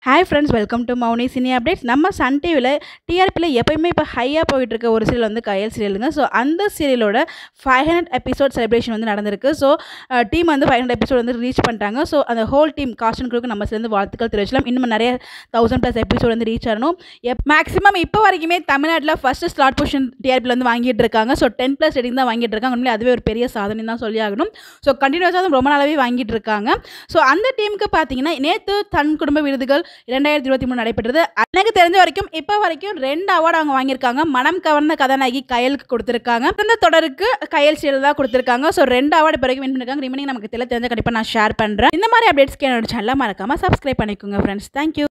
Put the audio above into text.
hi friends welcome to Mouni cine updates நம்ம Sun டிவியில் டிஆர்பியில் எப்பயுமே இப்போ ஹையாக போயிட்டு இருக்க ஒரு சீரியல் வந்து கயல் சீரியலுங்க ஸோ அந்த சீரியலோட ஃபைவ் ஹண்ட்ரட் எபிசோட் செலிப்ரேஷன் வந்து நடந்திருக்கு ஸோ டீம் வந்து ஃபைவ் ஹண்ட்ரட் எபிசோட் வந்து ரீச் பண்ணிட்டாங்க ஸோ அந்த ஹோல் டீம் காஸ்டன் குரூக்கு நம்ம சேர்ந்து வாழ்த்துக்கள் தெரிவிச்சலாம் இன்னும் நிறைய தௌசண்ட் ப்ளஸ் எபிசோட் வந்து ரீச் ஆகணும் எப் மேக்ஸிமம் இப்போ வரைக்குமே தமிழ்நாட்டில் ஃபஸ்ட்டு ஸ்லாட் பொசிஷன் டிஆர்பியில் வந்து வாங்கிட்டு இருக்காங்க ஸோ டென் ப்ளஸ் ரேட்டிங் தான் வாங்கிட்டு இருக்காங்க உண்மையிலே அதுவே ஒரு பெரிய சாதனை தான் சொல்லி ஆகணும் ஸோ கண்டினியூஸாக ரொம்ப நாளாகவே வாங்கிட்டு இருக்காங்க ஸோ அந்த டீமுக்கு பார்த்தீங்கன்னா நேற்று தன் குடும்ப விருதுகள் இரண்டாயிரத்தி இருபத்தி மூணு நடைபெற்றது எனக்கு தெரிஞ்ச வரைக்கும் இப்போ வரைக்கும் ரெண்டு அவார்டு அவங்க வாங்கியிருக்காங்க மனம் கவர்ந்த கதாநாயகி கயலுக்கு கொடுத்துருக்காங்க இந்த தொடருக்கு கயல் சீரியல் தான் கொடுத்துருக்காங்க ஸோ ரெண்டு அவார்டு பிறகு வின் பண்ணிருக்காங்க ரிமைனிங் நமக்கு தெரியல தெரிஞ்ச கண்டிப்பாக நான் ஷேர் பண்ணுறேன் இந்த மாதிரி அப்டேட்ஸ்க்கு என்னோட சேனலை மறக்காமல் சப்ஸ்கிரைப் பண்ணிக்கோங்க ஃப்ரெண்ட்ஸ் தேங்க்யூ